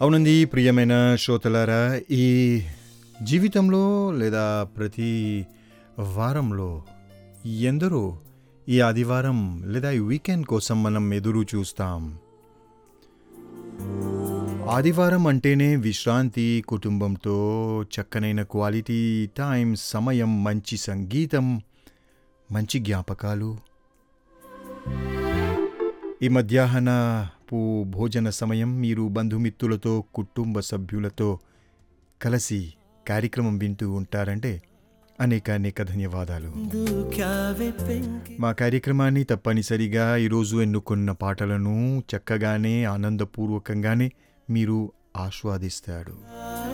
అవునండి ప్రియమైన శ్రోతలారా ఈ జీవితంలో లేదా ప్రతి వారంలో ఎందరో ఈ ఆదివారం లేదా ఈ వీకెండ్ కోసం మనం ఎదురు చూస్తాం ఆదివారం అంటేనే విశ్రాంతి కుటుంబంతో చక్కనైన క్వాలిటీ టైం సమయం మంచి సంగీతం మంచి జ్ఞాపకాలు ఈ మధ్యాహ్నపు భోజన సమయం మీరు బంధుమిత్రులతో కుటుంబ సభ్యులతో కలిసి కార్యక్రమం వింటూ ఉంటారంటే అనేక అనేక ధన్యవాదాలు మా కార్యక్రమాన్ని తప్పనిసరిగా ఈరోజు ఎన్నుకున్న పాటలను చక్కగానే ఆనందపూర్వకంగానే మీరు ఆస్వాదిస్తాడు